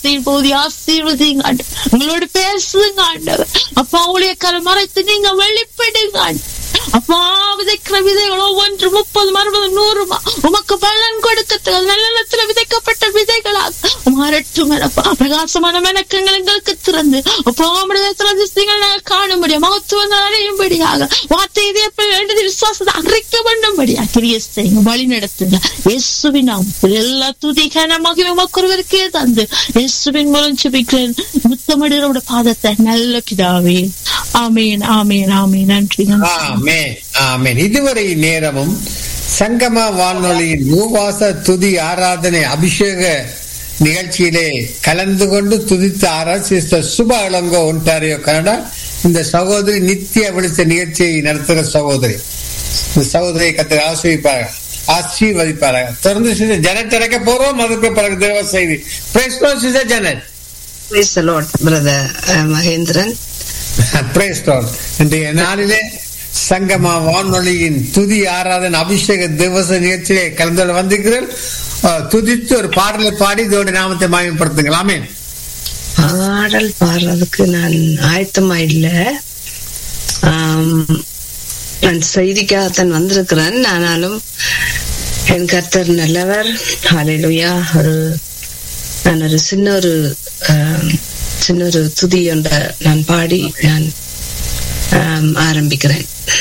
வார்த்தையின் போது ஆசீர்வதிங்க ஆண்டவர். உங்களோட பேசுங்க ஆண்டவர் அப்பா ஊழியக்கார மறைத்து நீங்க வெளிப்படுங்க ஆண்டவர். அப்பா விதைக்கிற விதைகள் ஒவ்வொன்று முப்பது அறுபது நூறுமா உமக்கு பலன் கொடுக்க நல்ல நிலத்துல விதைக்கப்பட்ட விதைகளாக மாறட்டும் அப்பா பிரகாசமான மெனக்கங்கள் எங்களுக்கு திறந்து அப்பா அதிசயங்கள் நாங்கள் காண முடியும் மகத்துவம் அறியும்படியாக வார்த்தை இதயத்தில் எழுதி விசுவாசத்தை அறிக்க பண்ணும்படியா கிரிய செய்யுங்க வழி நடத்துங்க இயேசுவின் நாமத்தில் எல்லா துதி கனமாக உமக்குருவருக்கே தந்து இயேசுவின் மூலம் செபிக்கிறேன் முத்தமிடரோட பாதத்தை நல்ல பிதாவே ஆமேன் ஆமேன் ஆமேன் நன்றி நன்றி ஆமென் ஆமென் இதுவரை நேரமும் சங்கம வானொலியின் மூவாச துதி ஆராதனை அபிஷேக நிகழ்ச்சியிலே கலந்து கொண்டு துதித்து ஆராய் sister Subha Ilango Ontario Canada இந்த சகோதரி நித்திய விழித்த நிகழ்ச்சியை நடத்துகிற சகோதரி இந்த சகோதரியை கத்திர ஆசிரிப்பார்கள் ஆசீர்வதிப்பார்கள் தொடர்ந்து சிஸ்டர் ஜனத் இறக்க போறோம் அதுக்கு பிறகு தேவ செய்தி praise sister Janath Praise the Lord, brother uh, Mahendran Praise God. இன்றைய நாளிலே சங்கமா வானொலியின் துதி ஆராதன் அபிஷேக திவச நிகழ்ச்சியிலே கலந்து கொள்ள வந்திருக்கிறேன் அஹ், துதித்து ஒரு பாடலை பாடி இதோட நாமத்தை மாயப்படுத்துங்களாமே பாடல் பாடுறதுக்கு நான் ஆயத்தமா இல்ல ஆம், நான் செய்திக்காகத்தான் வந்திருக்கிறேன் ஆனாலும் என் கர்த்தர் நல்லவர் ஹalleluya ஒரு நான் ஒரு சின்ன ஒரு ஆம், சின்ன ஒரு துதி ஒன்ற நான் பாடி நான் ஆம், ஆரம்பிக்கிறேன்